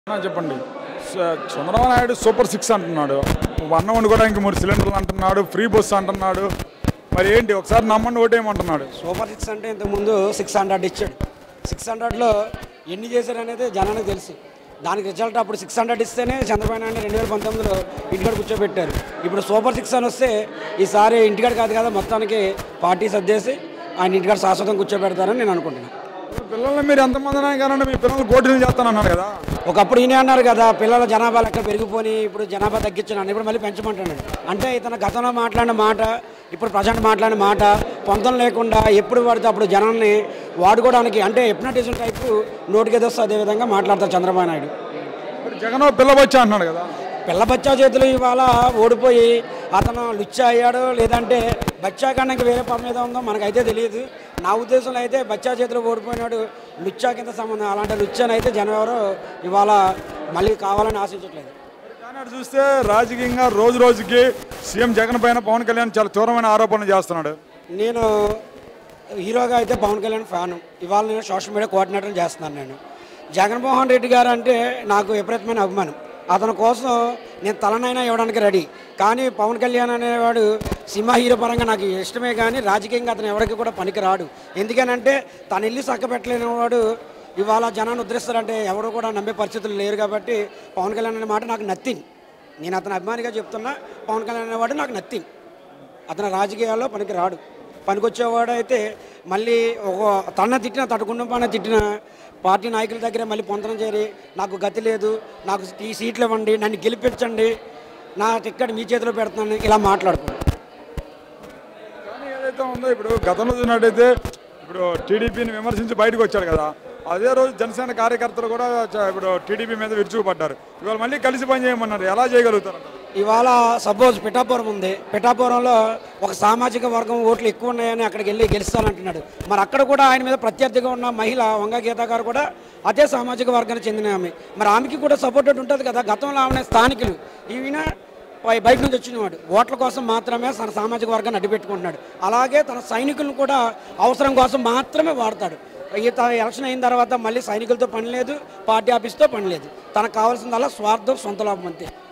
ఆ, చెప్పండి స- చంద్రబాబు నాయుడు సూపర్ సిక్స్ అంటున్నాడు అన్నం వండుకోవడానికి మూడు సిలిండర్లు అంటున్నాడు ఫ్రీ బస్ అంటున్నాడు మరి ఏంటి ఒకసారి నమ్మండి ఓటేయమంటున్నాడు సూపర్ సిక్స్ అంటే ఇంతకుముందు సిక్స్ హండ్రెడ్ ఇచ్చాడు సిక్స్ హండ్రెడ్లో ఎన్ని చేశారు అనేది జనానికి తెలుసు దానికి రిజల్ట్ అప్పుడు సిక్స్ హండ్రెడ్ ఇస్తేనే చంద్రబాబు నాయుడు రెండు వేల పంతొమ్మిదిలో ఇంటికాడ కూర్చోబెట్టారు ఇప్పుడు సూపర్ సిక్స్ అని వస్తే ఈసారి ఇంటికాడ కాదు కదా మొత్తానికి పార్టీ సర్దేసి ఆయన ఇంటికాడ శాశ్వతం కూర్చోబెడతారని నేను అనుకుంటున్నాను పిల్లల్ని మీరు ఎంతమంది కానండి మీ పిల్లలు కోటిలు చేస్తానన్నాడు కదా ఒకప్పుడు ఈయన అన్నారు కదా పిల్లల జనాభా లెక్క పెరిగిపోయి ఇప్పుడు జనాభా తగ్గించినాను ఇప్పుడు మళ్ళీ పెంచమంటున్నాడు అంటే ఇతను గతంలో మాట్లాడిన మాట ఇప్పుడు ప్రజెంట్ మాట్లాడిన మాట పొంతం లేకుండా ఎప్పుడు పడితే అప్పుడు జనాన్ని వాడుకోవడానికి అంటే హిప్నటిజం టైపు నోటికి వస్తే అదే విధంగా మాట్లాడతారు చంద్రబాబు నాయుడు మరి జగన్ పిల్ల వచ్చా అంటున్నాడు కదా పిల్ల బచ్చా చేతులు ఇవాళ ఓడిపోయి అతను లుచ్చా అయ్యాడు లేదంటే బచ్చా కన్నా ఇంకా వేరే పని మీద ఉందో మనకైతే తెలియదు నా ఉద్దేశంలో అయితే బచ్చా చేతిలో ఓడిపోయినాడు లుచ్చా కింద సంబంధం అలాంటి లుచ్చాని అయితే జనం ఎవరు ఇవాళ మళ్ళీ కావాలని ఆశించట్లేదు కానీ అటు చూస్తే రాజకీయంగా రోజు రోజుకి సీఎం జగన్ పైన పవన్ కళ్యాణ్ చాలా తీవ్రమైన ఆరోపణలు చేస్తున్నాడు నేను హీరోగా అయితే పవన్ కళ్యాణ్ ఫ్యాను ఇవాళ నేను సోషల్ మీడియా కోఆర్డినేటర్ చేస్తున్నాను నేను జగన్మోహన్ రెడ్డి గారు అంటే నాకు విపరీతమైన అభిమానం అతని కోసం నేను తలనైనా ఇవ్వడానికి రెడీ కానీ పవన్ కళ్యాణ్ అనేవాడు సినిమా హీరో పరంగా నాకు ఇష్టమే కానీ రాజకీయంగా అతను ఎవరికి కూడా పనికిరాడు ఎందుకనంటే తను ఇల్లు చక్కబెట్టలేని వాడు ఇవాళ జనాన్ని ఉద్ధరిస్తారంటే ఎవరు కూడా నమ్మే పరిస్థితులు లేరు కాబట్టి పవన్ కళ్యాణ్ అనే మాట నాకు నథింగ్ నేను అతను అభిమానిగా చెప్తున్నా పవన్ కళ్యాణ్ అనేవాడు నాకు నథింగ్ అతను రాజకీయాల్లో పనికి రాడు పనికొచ్చేవాడు అయితే మళ్ళీ ఒక తన తిట్టిన తన కుటుంబాన్ని తిట్టిన పార్టీ నాయకుల దగ్గర మళ్ళీ పొందడం చేరి నాకు గతి లేదు నాకు ఈ సీట్లు ఇవ్వండి నన్ను గెలిపించండి నా టిక్కెట్ మీ చేతిలో పెడుతున్నాను ఇలా మాట్లాడుకోండి కానీ ఏదైతే ఉందో ఇప్పుడు గతంలో చూసినట్టయితే ఇప్పుడు టీడీపీని విమర్శించి బయటకు వచ్చాడు కదా అదే రోజు జనసేన కార్యకర్తలు కూడా చ- ఇప్పుడు టీడీపీ మీద విరుచుకుపడ్డారు ఇవాళ మళ్ళీ కలిసి పని చేయమన్నారు ఎలా చేయగలుగుతారు ఇవాళ సపోజ్ పిఠాపురం ఉంది పిఠాపురంలో ఒక సామాజిక వర్గం ఓట్లు ఎక్కువ ఉన్నాయని అక్కడికి వెళ్ళి గెలుస్తానంటున్నాడు మరి అక్కడ కూడా ఆయన మీద ప్రత్యర్థిగా ఉన్న మహిళ వంగ గీత గారు కూడా అదే సామాజిక వర్గానికి చెందిన ఆమె మరి ఆమెకి కూడా సపోర్టెడ్ ఉంటుంది కదా గతంలో ఆమె స్థానికులు ఈయన బయ- బయట నుంచి వచ్చినవాడు ఓట్ల కోసం మాత్రమే తన సామాజిక వర్గాన్ని అడ్డుపెట్టుకుంటున్నాడు అలాగే తన సైనికులను కూడా అవసరం కోసం మాత్రమే వాడతాడు ఈ త- ఎలక్షన్ అయిన తర్వాత మళ్ళీ సైనికులతో పని లేదు పార్టీ ఆఫీస్తో పని లేదు తనకు కావాల్సిందల్లా స్వార్థం సొంత లాభం అంతే